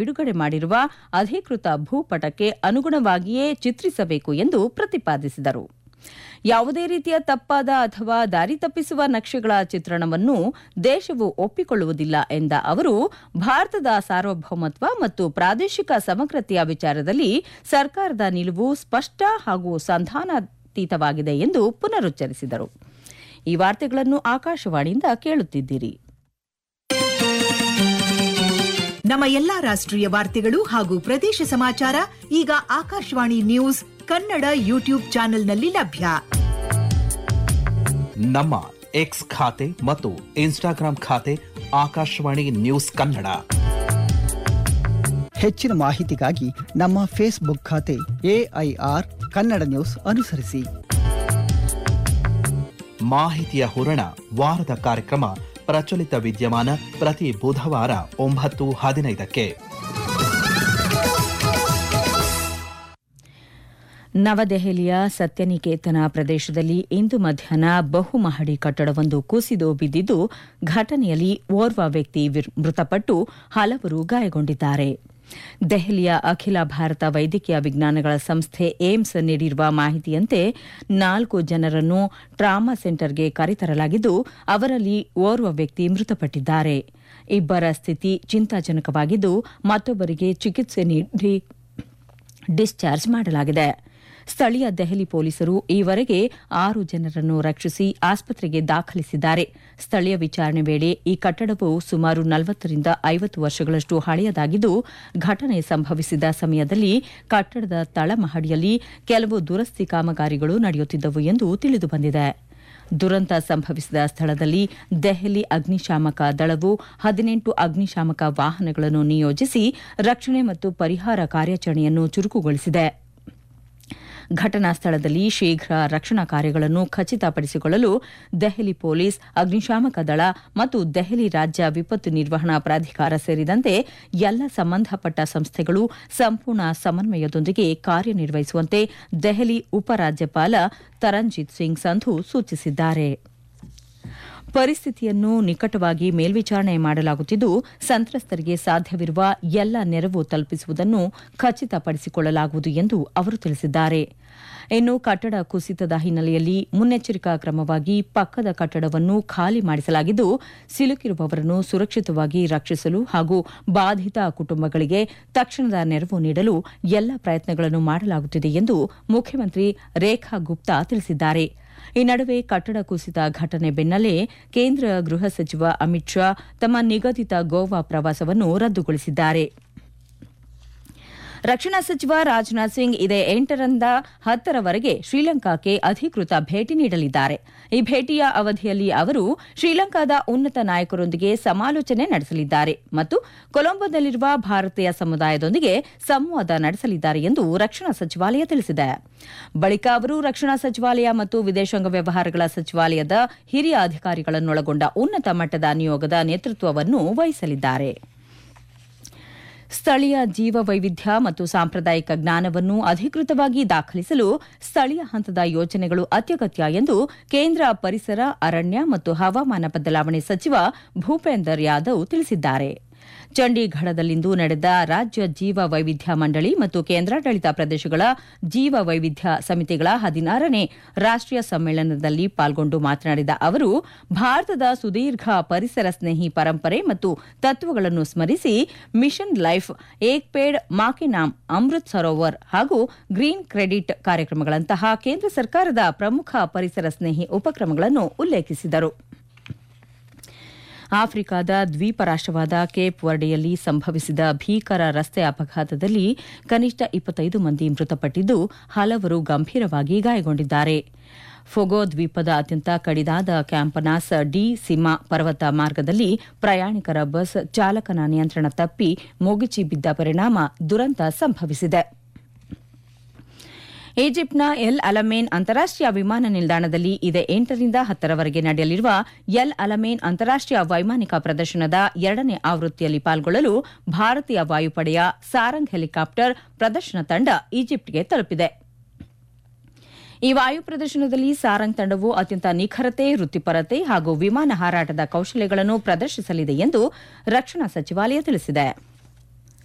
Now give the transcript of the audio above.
ಬಿಡುಗಡೆ ಮಾಡಿರುವ ಅಧಿಕೃತ ಭೂಪಟಕ್ಕೆ ಅನುಗುಣವಾಗಿಯೇ ಚಿತ್ರಿಸಬೇಕು ಎಂದು ಪ್ರತಿಪಾದಿಸಿದರು ಯಾವುದೇ ರೀತಿಯ ತಪ್ಪಾದ ಅಥವಾ ದಾರಿ ತಪ್ಪಿಸುವ ನಕ್ಷೆಗಳ ಚಿತ್ರಣವನ್ನು ದೇಶವು ಒಪ್ಪಿಕೊಳ್ಳುವುದಿಲ್ಲ ಎಂದ ಅವರು ಭಾರತದ ಸಾರ್ವಭೌಮತ್ವ ಮತ್ತು ಪ್ರಾದೇಶಿಕ ಸಮಗ್ರತೆಯ ವಿಚಾರದಲ್ಲಿ ಸರ್ಕಾರದ ನಿಲುವು ಸ್ಪಷ್ಟ ಹಾಗೂ ಸಂಧಾನಾತೀತವಾಗಿದೆ ಎಂದು ಪುನರುಚ್ಚರಿಸಿದರು ಈ ವಾರ್ತೆಗಳನ್ನು ಆಕಾಶವಾಣಿಯಿಂದ ಕೇಳುತ್ತಿದ್ದೀರಿ ನಮ್ಮ ಎಲ್ಲಾ ರಾಷ್ಟ್ರೀಯ ವಾರ್ತೆಗಳು ಹಾಗೂ ಪ್ರದೇಶ ಸಮಾಚಾರ ಈಗ ಆಕಾಶವಾಣಿ ನ್ಯೂಸ್ ಕನ್ನಡ ಯೂಟ್ಯೂಬ್ ಚಾನೆಲ್ನಲ್ಲಿ ಲಭ್ಯ ನಮ್ಮ ಎಕ್ಸ್ ಖಾತೆ ಮತ್ತು ಇನ್ಸ್ಟಾಗ್ರಾಂ ಖಾತೆ ಆಕಾಶವಾಣಿ ನ್ಯೂಸ್ ಕನ್ನಡ ಹೆಚ್ಚಿನ ಮಾಹಿತಿಗಾಗಿ ನಮ್ಮ ಫೇಸ್ಬುಕ್ ಖಾತೆ ಎಐಆರ್ ಕನ್ನಡ ನ್ಯೂಸ್ ಅನುಸರಿಸಿ ಮಾಹಿತಿಯ ಹೂರಣ ವಾರದ ಕಾರ್ಯಕ್ರಮ ಪ್ರಚಲಿತ ವಿದ್ಯಮಾನ ಪ್ರತಿ ಬುಧವಾರ ಒಂಬತ್ತು ಹದಿನೈದಕ್ಕೆ ನವದೆಹಲಿಯ ಸತ್ಯನಿಕೇತನ ಪ್ರದೇಶದಲ್ಲಿ ಇಂದು ಮಧ್ಯಾಹ್ನ ಬಹುಮಹಡಿ ಕಟ್ಟಡವೊಂದು ಕುಸಿದು ಬಿದ್ದಿದ್ದು ಘಟನೆಯಲ್ಲಿ ಓರ್ವ ವ್ಯಕ್ತಿ ವಿರ್- ಮೃತಪಟ್ಟು ಹಲವರು ಗಾಯಗೊಂಡಿದ್ದಾರೆ ದೆಹಲಿಯ ಅಖಿಲ ಭಾರತ ವೈದ್ಯಕೀಯ ವಿಜ್ಞಾನಗಳ ಸಂಸ್ಥೆ ಏಮ್ಸ್ ನೀಡಿರುವ ಮಾಹಿತಿಯಂತೆ ನಾಲ್ಕು ಜನರನ್ನು ಟ್ರಾಮಾ ಸೆಂಟರ್ಗೆ ಕರೆತರಲಾಗಿದ್ದು ಅವರಲ್ಲಿ ಓರ್ವ ವ್ಯಕ್ತಿ ಮೃತಪಟ್ಟಿದ್ದಾರೆ ಇಬ್ಬರ ಸ್ಥಿತಿ ಚಿಂತಾಜನಕವಾಗಿದ್ದು ಮತ್ತೊಬ್ಬರಿಗೆ ಚಿಕಿತ್ಸೆ ನೀಡಿ ಡಿಸ್ಚಾರ್ಜ್ ಮಾಡಲಾಗಿದೆ ಸ್ಥಳೀಯ ದೆಹಲಿ ಪೊಲೀಸರು ಈವರೆಗೆ ಆರು ಜನರನ್ನು ರಕ್ಷಿಸಿ ಆಸ್ಪತ್ರೆಗೆ ದಾಖಲಿಸಿದ್ದಾರೆ ಸ್ಥಳೀಯ ವಿಚಾರಣೆ ವೇಳೆ ಈ ಕಟ್ಟಡವು ಸುಮಾರು ನಲವತ್ತರಿಂದ ಐವತ್ತು ವರ್ಷಗಳಷ್ಟು ಹಳೆಯದಾಗಿದ್ದು ಘಟನೆ ಸಂಭವಿಸಿದ ಸಮಯದಲ್ಲಿ ಕಟ್ಟಡದ ತಳಮಹಡಿಯಲ್ಲಿ ಕೆಲವು ದುರಸ್ತಿ ಕಾಮಗಾರಿಗಳು ನಡೆಯುತ್ತಿದ್ದವು ಎಂದು ತಿಳಿದುಬಂದಿದೆ ದುರಂತ ಸಂಭವಿಸಿದ ಸ್ಥಳದಲ್ಲಿ ದೆಹಲಿ ಅಗ್ನಿಶಾಮಕ ದಳವು ಹದಿನೆಂಟು ಅಗ್ನಿಶಾಮಕ ವಾಹನಗಳನ್ನು ನಿಯೋಜಿಸಿ ರಕ್ಷಣೆ ಮತ್ತು ಪರಿಹಾರ ಕಾರ್ಯಾಚರಣೆಯನ್ನು ಚುರುಕುಗೊಳಿಸಿದೆ ಘಟನಾ ಸ್ಥಳದಲ್ಲಿ ಶೀಘ್ರ ರಕ್ಷಣಾ ಕಾರ್ಯಗಳನ್ನು ಖಚಿತಪಡಿಸಿಕೊಳ್ಳಲು ದೆಹಲಿ ಪೊಲೀಸ್ ಅಗ್ನಿಶಾಮಕ ದಳ ಮತ್ತು ದೆಹಲಿ ರಾಜ್ಯ ವಿಪತ್ತು ನಿರ್ವಹಣಾ ಪ್ರಾಧಿಕಾರ ಸೇರಿದಂತೆ ಎಲ್ಲ ಸಂಬಂಧಪಟ್ಟ ಸಂಸ್ಥೆಗಳು ಸಂಪೂರ್ಣ ಸಮನ್ವಯದೊಂದಿಗೆ ಕಾರ್ಯನಿರ್ವಹಿಸುವಂತೆ ದೆಹಲಿ ಉಪರಾಜ್ಯಪಾಲ ತರಂಜಿತ್ ಸಿಂಗ್ ಸಂಧು ಸೂಚಿಸಿದ್ದಾರೆ ಪರಿಸ್ಥಿತಿಯನ್ನು ನಿಕಟವಾಗಿ ಮೇಲ್ವಿಚಾರಣೆ ಮಾಡಲಾಗುತ್ತಿದ್ದು ಸಂತ್ರಸ್ತರಿಗೆ ಸಾಧ್ಯವಿರುವ ಎಲ್ಲ ನೆರವು ತಲುಪಿಸುವುದನ್ನು ಖಚಿತಪಡಿಸಿಕೊಳ್ಳಲಾಗುವುದು ಎಂದು ಅವರು ತಿಳಿಸಿದ್ದಾರೆ ಇನ್ನು ಕಟ್ಟಡ ಕುಸಿತದ ಹಿನ್ನೆಲೆಯಲ್ಲಿ ಮುನ್ನೆಚ್ಚರಿಕಾ ಕ್ರಮವಾಗಿ ಪಕ್ಕದ ಕಟ್ಟಡವನ್ನು ಖಾಲಿ ಮಾಡಿಸಲಾಗಿದ್ದು ಸಿಲುಕಿರುವವರನ್ನು ಸುರಕ್ಷಿತವಾಗಿ ರಕ್ಷಿಸಲು ಹಾಗೂ ಬಾಧಿತ ಕುಟುಂಬಗಳಿಗೆ ತಕ್ಷಣದ ನೆರವು ನೀಡಲು ಎಲ್ಲ ಪ್ರಯತ್ನಗಳನ್ನು ಮಾಡಲಾಗುತ್ತಿದೆ ಎಂದು ಮುಖ್ಯಮಂತ್ರಿ ರೇಖಾ ಗುಪ್ತಾ ತಿಳಿಸಿದ್ದಾರೆ ಈ ನಡುವೆ ಕಟ್ಟಡ ಕುಸಿತ ಘಟನೆ ಬೆನ್ನಲ್ಲೇ ಕೇಂದ್ರ ಗೃಹ ಸಚಿವ ಅಮಿತ್ ಶಾ ತಮ್ಮ ನಿಗದಿತ ಗೋವಾ ಪ್ರವಾಸವನ್ನು ರದ್ದುಗೊಳಿಸಿದ್ದಾರೆ ರಕ್ಷಣಾ ಸಚಿವ ರಾಜನಾಥ್ ಸಿಂಗ್ ಇದೇ ಎಂಟರಿಂದ ಹತ್ತರವರೆಗೆ ಶ್ರೀಲಂಕಾಕ್ಕೆ ಅಧಿಕೃತ ಭೇಟಿ ನೀಡಲಿದ್ದಾರೆ ಈ ಭೇಟಿಯ ಅವಧಿಯಲ್ಲಿ ಅವರು ಶ್ರೀಲಂಕಾದ ಉನ್ನತ ನಾಯಕರೊಂದಿಗೆ ಸಮಾಲೋಚನೆ ನಡೆಸಲಿದ್ದಾರೆ ಮತ್ತು ಕೊಲಂಬೋದಲ್ಲಿರುವ ಭಾರತೀಯ ಸಮುದಾಯದೊಂದಿಗೆ ಸಂವಾದ ನಡೆಸಲಿದ್ದಾರೆ ಎಂದು ರಕ್ಷಣಾ ಸಚಿವಾಲಯ ತಿಳಿಸಿದೆ ಬಳಿಕ ಅವರು ರಕ್ಷಣಾ ಸಚಿವಾಲಯ ಮತ್ತು ವಿದೇಶಾಂಗ ವ್ಯವಹಾರಗಳ ಸಚಿವಾಲಯದ ಹಿರಿಯ ಅಧಿಕಾರಿಗಳನ್ನೊಳಗೊಂಡ ಉನ್ನತ ಮಟ್ಟದ ನಿಯೋಗದ ನೇತೃತ್ವವನ್ನು ವಹಿಸಲಿದ್ದಾರೆ ಸ್ಥಳೀಯ ಜೀವ ವೈವಿಧ್ಯ ಮತ್ತು ಸಾಂಪ್ರದಾಯಿಕ ಜ್ಞಾನವನ್ನು ಅಧಿಕೃತವಾಗಿ ದಾಖಲಿಸಲು ಸ್ಥಳೀಯ ಹಂತದ ಯೋಜನೆಗಳು ಅತ್ಯಗತ್ಯ ಎಂದು ಕೇಂದ್ರ ಪರಿಸರ ಅರಣ್ಯ ಮತ್ತು ಹವಾಮಾನ ಬದಲಾವಣೆ ಸಚಿವ ಭೂಪೇಂದರ್ ಯಾದವ್ ತಿಳಿಸಿದ್ದಾರೆ ಚಂಡೀಗಢದಲ್ಲಿಂದು ನಡೆದ ರಾಜ್ಯ ಜೀವ ವೈವಿಧ್ಯ ಮಂಡಳಿ ಮತ್ತು ಕೇಂದ್ರಾಡಳಿತ ಪ್ರದೇಶಗಳ ಜೀವ ವೈವಿಧ್ಯ ಸಮಿತಿಗಳ ಹದಿನಾರನೇ ರಾಷ್ಟೀಯ ಸಮ್ಮೇಳನದಲ್ಲಿ ಪಾಲ್ಗೊಂಡು ಮಾತನಾಡಿದ ಅವರು ಭಾರತದ ಸುದೀರ್ಘ ಪರಿಸರ ಸ್ನೇಹಿ ಪರಂಪರೆ ಮತ್ತು ತತ್ವಗಳನ್ನು ಸ್ಮರಿಸಿ ಮಿಷನ್ ಲೈಫ್ ಏಕ್ ಪೇಡ್ ಮಾಕೆ ನಾಮ್ ಅಮೃತ್ ಸರೋವರ್ ಹಾಗೂ ಗ್ರೀನ್ ಕ್ರೆಡಿಟ್ ಕಾರ್ಯಕ್ರಮಗಳಂತಹ ಕೇಂದ್ರ ಸರ್ಕಾರದ ಪ್ರಮುಖ ಪರಿಸರ ಸ್ನೇಹಿ ಉಪಕ್ರಮಗಳನ್ನು ಉಲ್ಲೇಖಿಸಿದರು ಆಫ್ರಿಕಾದ ದ್ವೀಪ ರಾಷ್ಟವಾದ ಕೇಪ್ ವರ್ಡೆಯಲ್ಲಿ ಸಂಭವಿಸಿದ ಭೀಕರ ರಸ್ತೆ ಅಪಘಾತದಲ್ಲಿ ಕನಿಷ್ಠ ಇಪ್ಪತ್ತೈದು ಮಂದಿ ಮೃತಪಟ್ಟಿದ್ದು ಹಲವರು ಗಂಭೀರವಾಗಿ ಗಾಯಗೊಂಡಿದ್ದಾರೆ ಫೊಗೋ ದ್ವೀಪದ ಅತ್ಯಂತ ಕಡಿದಾದ ಕ್ಯಾಂಪನಾಸ್ ಡಿ ಸಿಮಾ ಪರ್ವತ ಮಾರ್ಗದಲ್ಲಿ ಪ್ರಯಾಣಿಕರ ಬಸ್ ಚಾಲಕನ ನಿಯಂತ್ರಣ ತಪ್ಪಿ ಮುಗಿಚಿ ಬಿದ್ದ ಪರಿಣಾಮ ದುರಂತ ಸಂಭವಿಸಿದೆ ಈಜಿಪ್ಟ್ನ ಎಲ್ ಅಲಮೇನ್ ಅಂತಾರಾಷ್ಟೀಯ ವಿಮಾನ ನಿಲ್ದಾಣದಲ್ಲಿ ಇದೇ ಎಂಟರಿಂದ ಹತ್ತರವರೆಗೆ ನಡೆಯಲಿರುವ ಎಲ್ ಅಲಮೇನ್ ಅಂತಾರಾಷ್ಟೀಯ ವೈಮಾನಿಕ ಪ್ರದರ್ಶನದ ಎರಡನೇ ಆವೃತ್ತಿಯಲ್ಲಿ ಪಾಲ್ಗೊಳ್ಳಲು ಭಾರತೀಯ ವಾಯುಪಡೆಯ ಸಾರಂಗ್ ಹೆಲಿಕಾಪ್ಟರ್ ಪ್ರದರ್ಶನ ತಂಡ ಈಜಿಪ್ಟ್ಗೆ ತಲುಪಿದೆ ಈ ವಾಯು ಪ್ರದರ್ಶನದಲ್ಲಿ ಸಾರಂಗ್ ತಂಡವು ಅತ್ಯಂತ ನಿಖರತೆ ವೃತ್ತಿಪರತೆ ಹಾಗೂ ವಿಮಾನ ಹಾರಾಟದ ಕೌಶಲ್ಯಗಳನ್ನು ಪ್ರದರ್ಶಿಸಲಿದೆ ಎಂದು ರಕ್ಷಣಾ ಸಚಿವಾಲಯ ತಿಳಿಸಿದೆ